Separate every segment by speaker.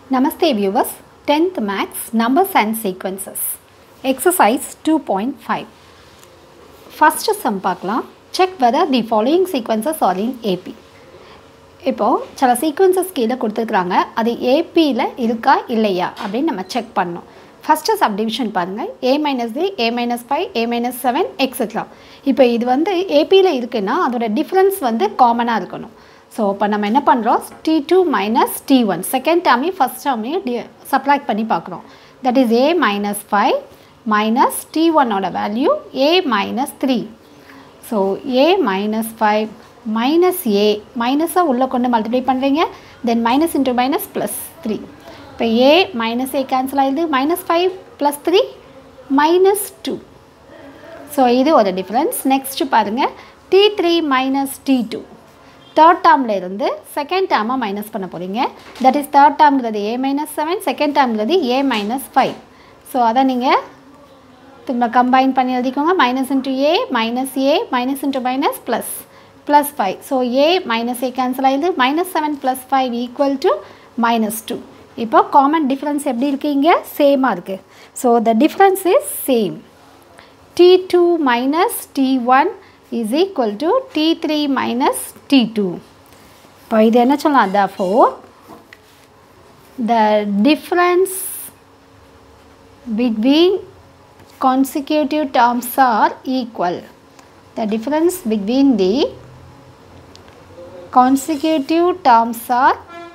Speaker 1: Namaste viewers, 10th Max Numbers and Sequences. Exercise 2.5. First sum பார்க்கலாம் check whether the following sequences are in AP. இப்போது சில sequences கீழே கொடுத்துருக்குறாங்க அது ஏபியில் இருக்கா இல்லையா அப்படின்னு நம்ம செக் பண்ணோம் ஃபஸ்ட்டு சப்டிவிஷன் பாருங்கள் a minus three a minus five a minus seven etcetera இப்போ இது வந்து ஏபியில் இருக்குன்னா அதோட டிஃப்ரென்ஸ் வந்து காமனாக இருக்கணும் ஸோ இப்போ நம்ம என்ன பண்ணுறோம் t two minus t one second டேர்மையும் ஃபஸ்ட் டேர்மையும் டி சப்ராக்ட் பண்ணி பார்க்குறோம் that is a minus five minus t ஒன்னோட value a minus three so a minus five minus a மைனஸை உள்ளே கொண்டு மல்டிப்ளை பண்ணுறீங்க then minus into minus plus three இப்போ ஏ மைனஸ் ஏ கேன்சல் ஆகிடுது minus five plus three minus two so இது ஒரு difference next பாருங்கள் t three minus t two third டேர்மில் இருந்து செகண்ட் டேர்மாக மைனஸ் பண்ண போகிறீங்க தட் இஸ் தேர்ட் டேர்ம்ங்கிறது ஏ மைனஸ் செவன் செகண்ட் டேர்ம்ங்கிறது ஏ மைனஸ் ஃபைவ் ஸோ அதை நீங்கள் திரும்ப கம்பைன் பண்ணி எழுதிக்கோங்க minus into a minus a minus into minus plus plus five so a minus a cancel ஆகிடுது minus seven plus five equal to minus two இப்போ common difference எப்படி இருக்குது இங்கே சேமாக இருக்குது so the difference is same t two minus t one is equal to t three minus t two இப்போ இது என்ன சொல்லலாம் த four the difference between consecutive terms are equal. The difference between the consecutive terms are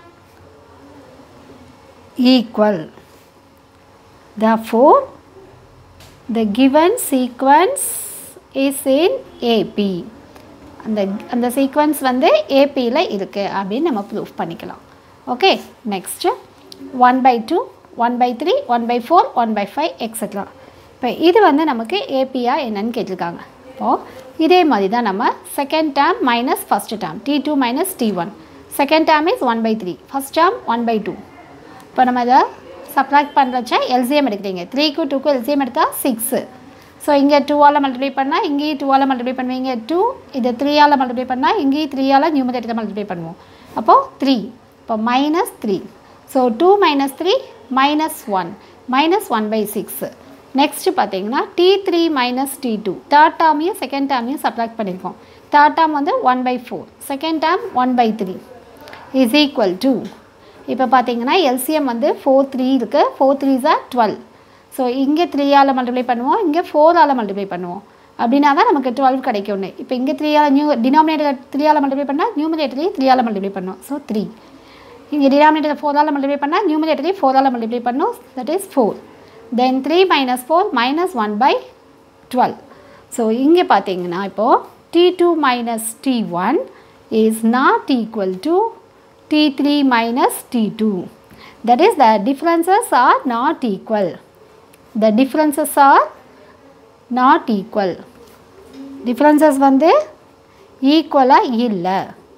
Speaker 1: equal. Therefore, the given sequence is in AP. அந்த அந்த sequence வந்து ஏபியில் இருக்குது அப்படின்னு நம்ம ப்ரூஃப் பண்ணிக்கலாம் okay next one by two one by three one by four one by five etcetera இப்போ இது வந்து நமக்கு ஏபியா என்னன்னு கேட்டிருக்காங்க இப்போது இதே மாதிரி தான் நம்ம second term minus first term t two minus t one second term is one by three first term one by two இப்போ நம்ம இதை சப்ராக்ட் பண்ணுறச்ச எல்சிஎம் எடுக்கிறீங்க த்ரீக்கு டூக்கு எல்சிஎம் எடுத்தால் சிக்ஸு ஸோ இங்கே டூவால் மல்டிப்ளை பண்ணால் இங்கேயும் டூவால் மல்டிப்ளை பண்ணுவீங்க டூ இது த்ரீயால் மல்டிப்ளை பண்ணால் இங்கேயும் த்ரீயால் நியூமரேட்டரை மல்டிப்ளை பண்ணுவோம் அப்போது த்ரீ இப்போ minus three so two minus three minus one minus one by six next பார்த்தீங்கன்னா t three minus t two third டேர்மையும் செகண்ட் டேர்மையும் சப்ராக்ட் பண்ணியிருக்கோம் தேர்ட் டேர்ம் வந்து one by four second term one by three is equal to இப்போ பார்த்தீங்கன்னா LCM வந்து four three இருக்குது four three ஜார் டுவெல் ஸோ இங்கே த்ரீயால் மல்டிப்ளை பண்ணுவோம் இங்கே ஃபோரால் மல்டிப்ளை பண்ணுவோம் அப்படின்னா தான் நமக்கு டுவெல் கிடைக்கும்னு இப்போ இங்கே த்ரீயால் நியூ டினாமினேட்டர் த்ரீயால் மல்டிப்ளை பண்ணால் நியூமினேட்டரையும் த்ரீயால் மல்டிப்ளை பண்ணுவோம் ஸோ த்ரீ இங்கே டினாமினேட்டர் ஃபோரால் மல்டிப்ளை பண்ணால் நியூமினேட்டரையும் ஃபோரால் மல்டிப்ளை பண்ணும் that is four then three minus four minus one by twelve so இங்கே பார்த்தீங்கன்னா இப்போது t two minus t one is not equal to t three minus t two that is the differences are not equal the differences are not equal differences வந்து ஈக்குவலாக இல்லை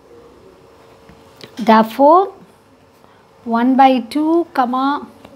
Speaker 1: therefore 1 by 2 comma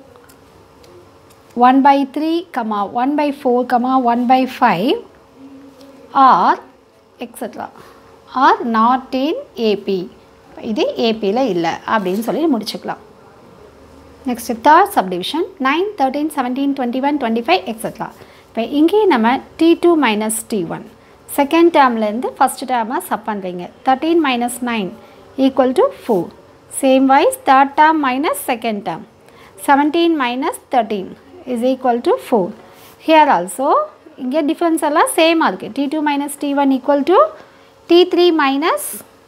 Speaker 1: 1 by 3 comma 1 by 4 comma 1 by 5 are etc are not in AP இது ஏபியில் இல்லை அப்படின்னு சொல்லி முடிச்சுக்கலாம் next third subdivision nine thirteen seventeen twenty one twenty five etcetera இப்போ இங்கேயும் நம்ம t two minus t one second டேர்ம்லேருந்து first டேர்மாக சப் பண்ணுறீங்க thirteen minus nine equal to 4. Same wise third term minus second term. 17 minus 13 is equal to 4. Here also இங்கே difference எல்லாம் சேமாக இருக்குது t two minus t one equal to t three minus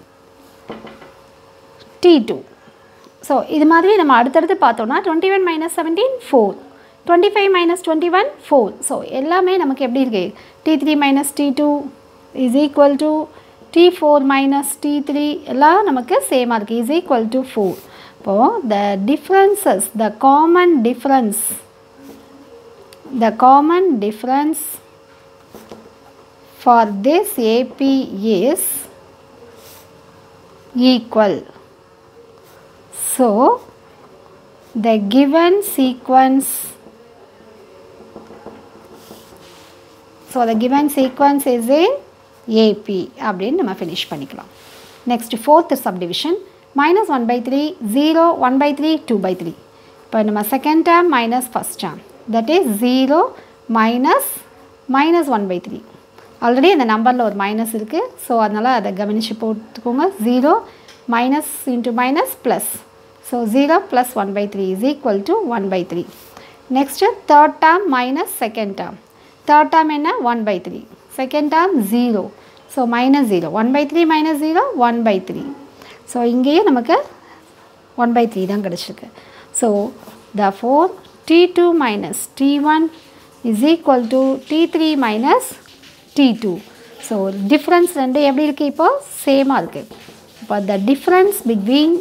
Speaker 1: t two so இது மாதிரி நம்ம அடுத்தடுத்து பார்த்தோம்னா twenty one minus seventeen four twenty five minus twenty one four so எல்லாமே நமக்கு எப்படி இருக்குது t three minus t two is equal to t four minus t three எல்லாம் நமக்கு சேமாக இருக்குது இஸ் ஈக்குவல் டு ஃபோர் இப்போது the differences the common difference the common difference for this AB is equal so the given sequence so the given sequence is in AP அப்படின்னு நம்ம finish பண்ணிக்கலாம் next fourth subdivision minus one by three zero one by three two by three இப்போ நம்ம second term minus first term that is zero minus minus one by three already இந்த நம்பரில் ஒரு minus இருக்குது so அதனால் அதை கவனித்து போட்டுக்கோங்க zero minus into minus plus so zero plus one by three is equal to one by three next third term minus second term third term என்ன one by three second term zero so minus zero one by three minus zero one by three so இங்கேயும் நமக்கு one by three தான் கிடச்சிருக்கு so therefore t two minus t one is equal to t three minus t two so difference ரெண்டு எப்படி இருக்குது இப்போ சேமாக இருக்குது இப்போ the difference between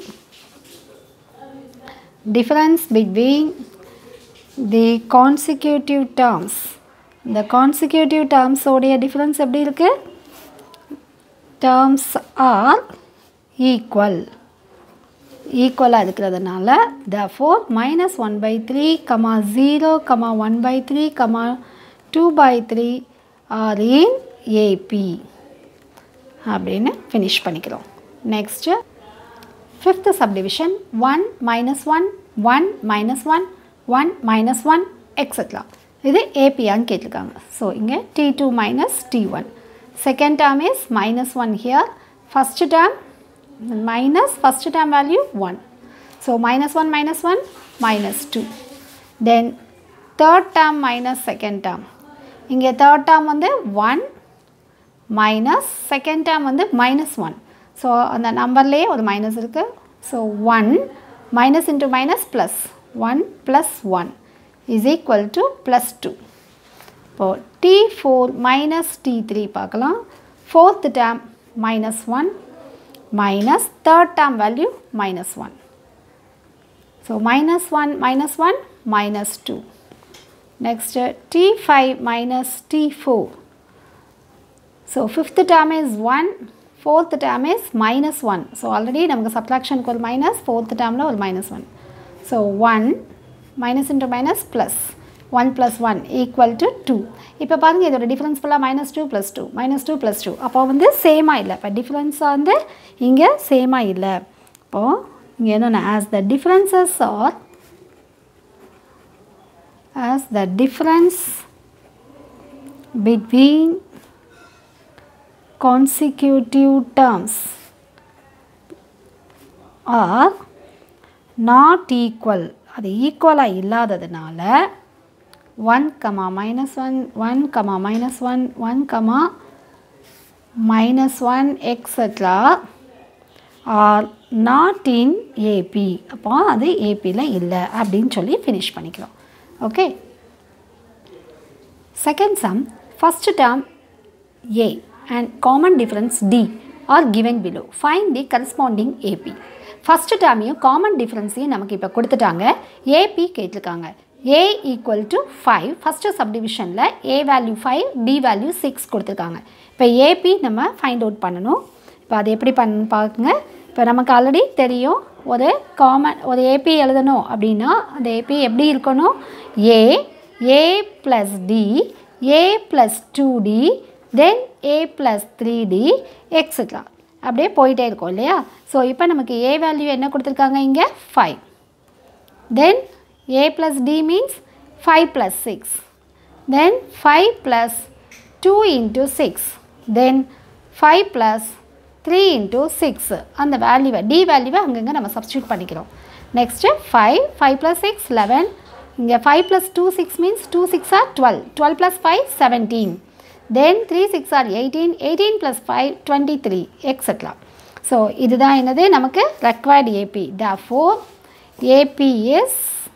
Speaker 1: difference between the consecutive terms the consecutive terms உடைய difference எப்படி இருக்கு terms are equal ஈக்குவலாக இருக்கிறதுனால therefore minus one by three comma zero comma one by three comma two by three are in AP அப்படின்னு finish பண்ணிக்கிறோம் next Fifth subdivision 1 minus 1, 1 minus 1, 1 minus 1, etc. இது ஏபியான்னு கேட்டிருக்காங்க so இங்கே t two minus t one second term is minus one here first term minus first term value one so minus one minus one minus two then third term minus second term இங்கே third term வந்து one minus second term வந்து minus one so அந்த நம்பர்லேயே ஒரு minus இருக்குது so one minus into minus plus one plus one is equal to plus two இப்போது t four minus t three பார்க்கலாம் fourth term minus one minus third term value minus one so minus one minus one minus two next t five minus t four so fifth term is one fourth term is minus one so already நமக்கு சப்ட்ராக்ஷனுக்கு ஒரு minus fourth டேமில் ஒரு minus one so one minus into minus plus one plus one equal to two இப்போ பாருங்கள் இதோட difference ஃபுல்லாக minus two plus two minus two plus two அப்போ வந்து சேமாக இல்லை இப்போ டிஃப்ரென்ஸாக வந்து இங்கே சேமாக இல்லை இப்போது இங்கே என்னென்ன as the differences are as the difference between consecutive terms are not equal அது ஈக்குவலாக இல்லாததுனால one comma minus one one comma minus one one comma minus one etcetera are not in AP அப்போ அது ஏபியில் இல்லை அப்படின்னு சொல்லி ஃபினிஷ் பண்ணிக்கிறோம் okay Second sum, first term A and common difference D are given below. Find the corresponding AP. First டேர்மையும் common டிஃப்ரென்ஸையும் நமக்கு இப்போ கொடுத்துட்டாங்க ஏபி கேட்டிருக்காங்க a equal to five first சப்டிவிஷனில் a value five d value six கொடுத்துருக்காங்க இப்போ AB நம்ம ஃபைண்ட் அவுட் பண்ணணும் இப்போ அது எப்படி பண்ண பாருங்க இப்போ நமக்கு ஆல்ரெடி தெரியும் ஒரு காமன் ஒரு ஏபி எழுதணும் அப்படின்னா அந்த ஏபி எப்படி இருக்கணும் ஏ a plus d, a plus 2d, then a plus 3d, etc. அப்படியே போயிட்டே இருக்கும் இல்லையா ஸோ இப்போ நமக்கு a வேல்யூ என்ன கொடுத்துருக்காங்க இங்கே five then a plus d means five plus six then five plus two into six then five plus three into six அந்த வேல்யூவை டி வேல்யூவை அங்கங்கே நம்ம சப்ஸ்டியூட் பண்ணிக்கிறோம் next five five plus six eleven இங்கே five plus two six means two six are twelve twelve plus five seventeen then three six are eighteen eighteen plus five twenty three etcetera so இதுதான் என்னது நமக்கு required AP the therefore AP is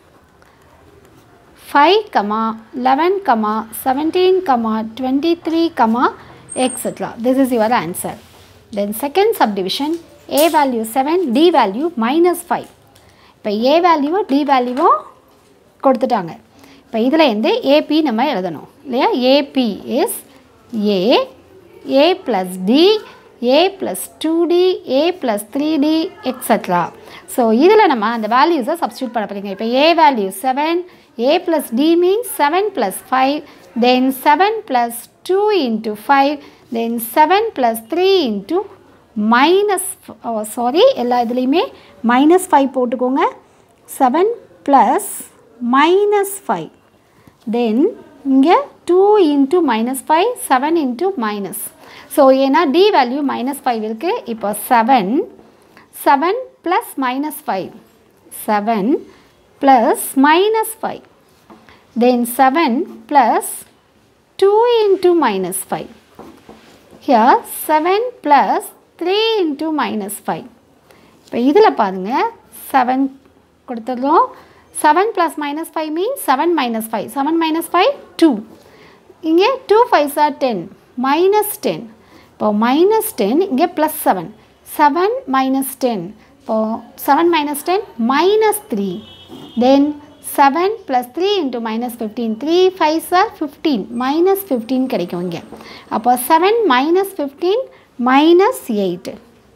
Speaker 1: five comma eleven comma seventeen comma twenty three comma etcetera this is your answer then second subdivision a value seven d value minus five இப்போ a வேல்யூவும் D வேல்யூவும் கொடுத்துட்டாங்க இப்போ இதில் இருந்து AB நம்ம எழுதணும் இல்லையா AP is a a plus d a plus two d a plus three d etcetera so இதில் நம்ம அந்த வேல்யூஸை சப்ஸ்டியூட் பண்ண போகிறீங்க இப்போ a value seven a plus d means seven plus five then seven plus two into five then seven plus three into minus sorry எல்லா இதுலேயுமே minus five போட்டுக்கோங்க seven plus minus five then இங்கே two into minus five seven into minus so ஏன்னா d value minus five இருக்குது இப்போ seven seven plus minus five seven plus minus five then seven plus two into minus five here seven plus three into minus five இப்போ இதில் பாருங்கள் seven கொடுத்துடுறோம் seven plus minus five means seven minus five seven minus five two இங்கே two five சார் ten minus ten இப்போ minus ten இங்கே plus seven seven minus ten இப்போது seven minus ten minus three தென் seven plus three into minus fifteen three five சார் fifteen minus fifteen கிடைக்கும் இங்கே அப்போ seven minus fifteen minus eight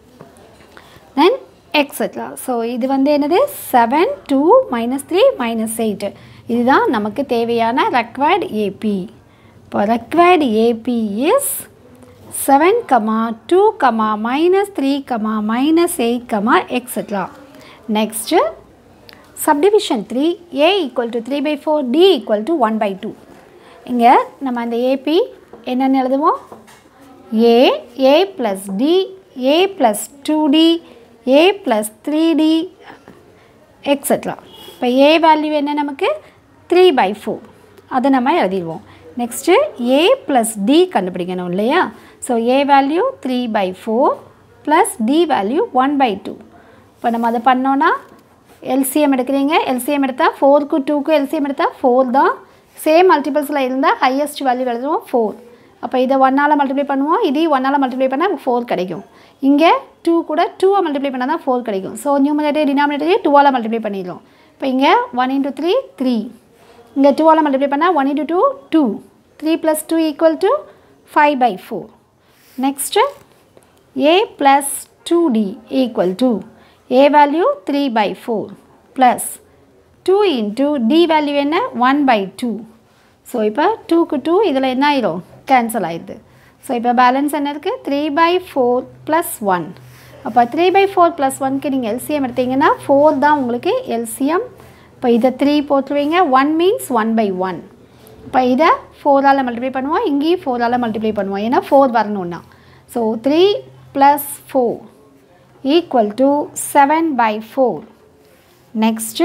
Speaker 1: then etcetera so இது வந்து என்னது seven two minus three minus eight இதுதான் நமக்கு தேவையான ரெக்வயர்டு ஏபி இப்போ required AP is seven comma two comma minus three comma minus eight comma etcetera next subdivision three a equal to three by four d equal to one by two இங்கே நம்ம அந்த AB என்னென்னு எழுதுவோம் a a plus d a plus two d a plus three d etcetera இப்போ a value என்ன நமக்கு three by four அதை நம்ம எழுதிடுவோம் நெக்ஸ்ட்டு ஏ ப்ளஸ் டி கண்டுபிடிக்கணும் இல்லையா so a value three by four plus d value one by two இப்போ நம்ம அதை பண்ணோன்னா எல்சிஎம் எடுக்கிறீங்க எல்சிஎம் எடுத்தால் ஃபோருக்கு டூக்கு எல்சிஎம் எடுத்தால் ஃபோர் தான் சேம் மல்டிபிள்ஸில் இருந்தால் ஹையஸ்ட் வேல்யூ எழுதுவோம் ஃபோர் அப்போ இதை ஒன்னால் மல்டிப்ளை பண்ணுவோம் இதையும் ஒன்னால் மல்டிப்ளை பண்ணால் ஃபோர் கிடைக்கும் இங்கே டூ கூட டூவை மல்டிப்ளை பண்ணால் தான் ஃபோர் கிடைக்கும் ஸோ நியூமரேட்டர் டினாமினேட்டரையும் டூவால் மல்டிப்ளை பண்ணிடுறோம் இப்போ இங்கே ஒன் இன்ட்டு த்ரீ த்ரீ இங்கே டூவால் மல்டிப்ளை பண்ணால் one into two two three plus two equal to five by four next a plus two d equal to a value three by four plus two into d value என்ன one by two so இப்போ டூக்கு two இதில் என்ன ஆயிரும் cancel ஆயிடுது so இப்போ balance என்ன இருக்குது three by four plus one அப்போ த்ரீ பை ஃபோர் ப்ளஸ் ஒன்க்கு நீங்கள் எல்சிஎம் எடுத்தீங்கன்னா ஃபோர் தான் உங்களுக்கு எல்சிஎம் இப்போ இதை த்ரீ போட்டுருவீங்க one means one by one இப்போ இதை ஃபோரால் மல்டிப்ளை பண்ணுவோம் இங்கேயும் ஃபோரால் மல்டிப்ளை பண்ணுவோம் ஏன்னா ஃபோர் வரணுன்னா so three plus four equal to seven by four next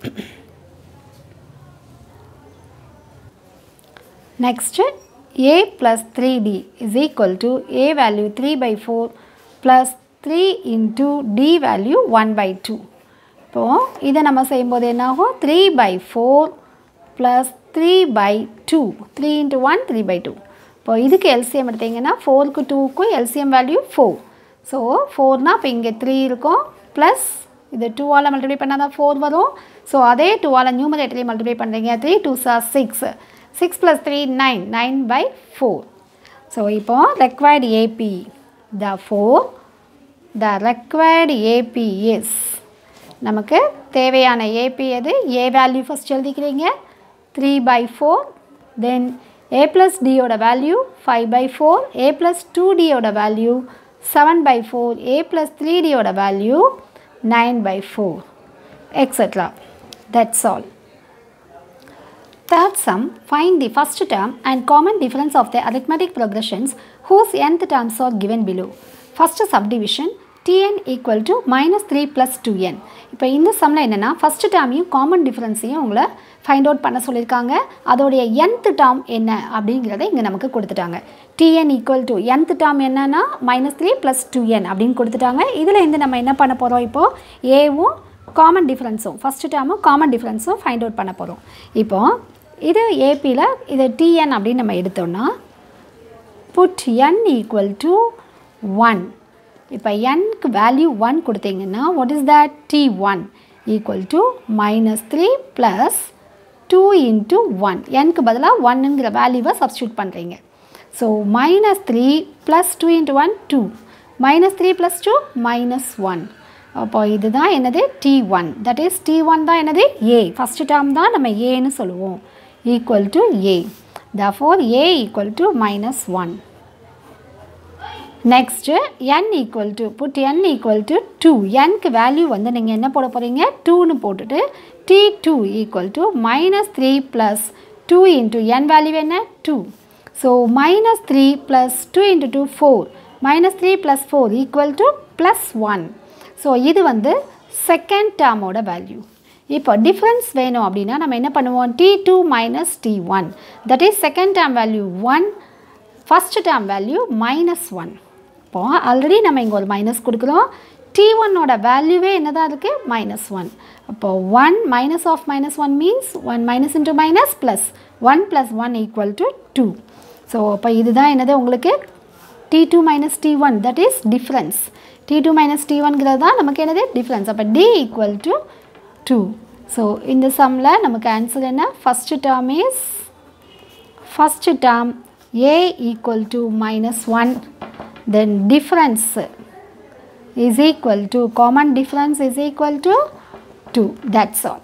Speaker 1: next a plus 3d is equal to a value 3 by 4 plus 3 into d value 1 by 2. இப்போ இதை நம்ம செய்யும்போது என்னாகும் three by four plus three by two three into one three by two இப்போ இதுக்கு LCM எடுத்தீங்கன்னா ஃபோருக்கு டூக்கும் எல்சிஎம் வேல்யூ ஃபோர் ஸோ ஃபோர்னால் இப்போ இங்கே த்ரீ இருக்கும் ப்ளஸ் இது டூவால் மல்டிப்ளை பண்ணால் தான் ஃபோர் வரும் ஸோ அதே டூவால் நியூமரேட்டரையும் மல்டிப்ளை பண்ணுறீங்க த்ரீ டூ சார் six six plus three nine nine by four so இப்போ required AP the four the required AP is நமக்கு தேவையான ஏபி எது ஏ வேல்யூ ஃபஸ்ட் எழுதிக்கிறீங்க three by four then a plus டியோட value five by four a plus two டியோட value seven by four a plus three டியோட value nine by four extra that's all Third sum, find the first term and common difference of the arithmetic progressions whose nth terms are given below. First subdivision tn equal to minus 3 plus 2n. இப்போ இந்த சம்மில் என்னென்னா first டேர்மையும் common டிஃப்ரென்ஸையும் உங்களை find out பண்ண சொல்லியிருக்காங்க அதோடைய nth term என்ன அப்படிங்கிறத இங்கே நமக்கு கொடுத்துட்டாங்க tn equal to nth term என்னன்னா minus three plus two n அப்படின்னு கொடுத்துட்டாங்க இதில் இருந்து நம்ம என்ன பண்ண போகிறோம் இப்போது ஏவும் காமன் டிஃப்ரென்ஸும் ஃபஸ்ட்டு டேர்மும் காமன் டிஃப்ரென்ஸும் ஃபைண்ட் அவுட் பண்ண போகிறோம் இப்போது இது ஏபியில் இது டிஎன் அப்படின்னு நம்ம எடுத்தோம்னா put n equal to one இப்போ என்க்கு வேல்யூ ஒன் கொடுத்தீங்கன்னா what is that t one equal to minus three plus two into one என்க்கு பதிலாக ஒன்னுங்கிற வேல்யூவை சப்ஸ்டியூட் பண்ணுறீங்க so minus three plus two into one two minus three plus two minus one அப்போ இதுதான் என்னது t one that is t one தான் என்னது ஏ ஃபஸ்ட்டு டேர்ம் தான் நம்ம ஏன்னு சொல்லுவோம் equal to a therefore a equal to minus 1 next n equal to put n equal to two என்க்கு வேல்யூ வந்து நீங்கள் என்ன போட போகிறீங்க டூன்னு போட்டுட்டு t two equal to minus three plus two into n value என்ன two so minus three plus two into two four minus three plus four equal to plus one so இது வந்து செகண்ட் டேர்மோட வேல்யூ இப்போ difference வேணும் அப்படின்னா நம்ம என்ன பண்ணுவோம் t two minus t one that is second term value one first term value minus one இப்போ ஆல்ரெடி நம்ம இங்கே ஒரு மைனஸ் கொடுக்குறோம் டி ஒன்னோட வேல்யூவே என்ன தான் இருக்குது மைனஸ் ஒன் அப்போ one minus of minus one means one minus into minus plus one plus one equal to two so அப்போ இதுதான் என்னது உங்களுக்கு t two minus t one that is difference t two minus t ஒன்கிறது தான் நமக்கு என்னது difference அப்போ d equal to two so இந்த சம்மில் நமக்கு ஆன்சர் என்ன first term is first term a equal to minus 1 then difference is equal to common difference is equal to 2 that's all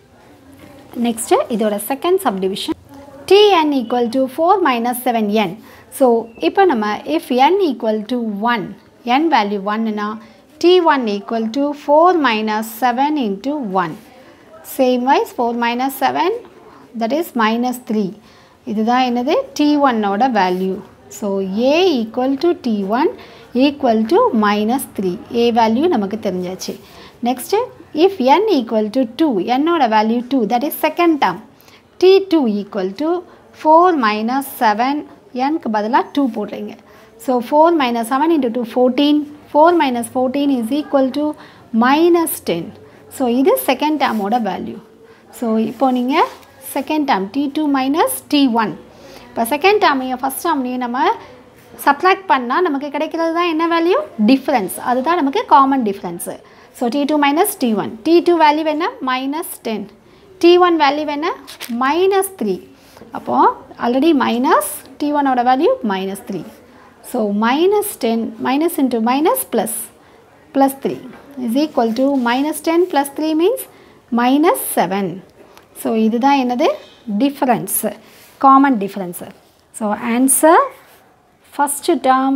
Speaker 1: next இதோட second subdivision tn equal to 4 minus 7n so இப்போ நம்ம if n equal to 1 n value 1 னா t1 equal to 4 minus 7 into 1 same wise 4 minus 7 that is minus 3 இதுதான் என்னது t ஒன்னோட value so a equal to t one equal to minus three a value நமக்கு தெரிஞ்சாச்சு next if n equal to two என்னோட value two that is second term t two equal to four minus seven என்க்கு பதிலாக two போடுறீங்க so four minus seven into two fourteen four minus fourteen is equal to minus ten so இது second டேர்மோட value so இப்போ நீங்கள் second term t two minus t one இப்போ second டேர்மையும் first டேர்ம்லையும் நம்ம சப்ராக்ட் பண்ணால் நமக்கு கிடைக்கிறது தான் என்ன வேல்யூ டிஃப்ரென்ஸ் அதுதான் நமக்கு common difference so t two minus t one t two value என்ன minus ten t one value என்ன மைனஸ் த்ரீ அப்போது ஆல்ரெடி மைனஸ் டி ஒனோட value minus three so minus ten minus into minus plus plus three is equal to minus ten plus three means minus seven so இதுதான் என்னது difference common difference so answer first term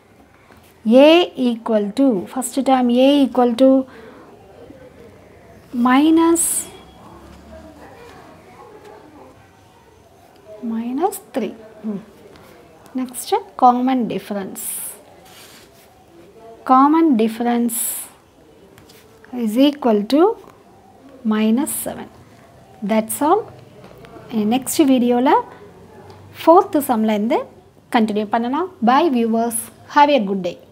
Speaker 1: a equal to first term a equal to minus minus three next common difference common difference is equal to minus seven that's all next வீடியோவில் fourth சம்லேருந்து continue பண்ணலாம் bye viewers have a good day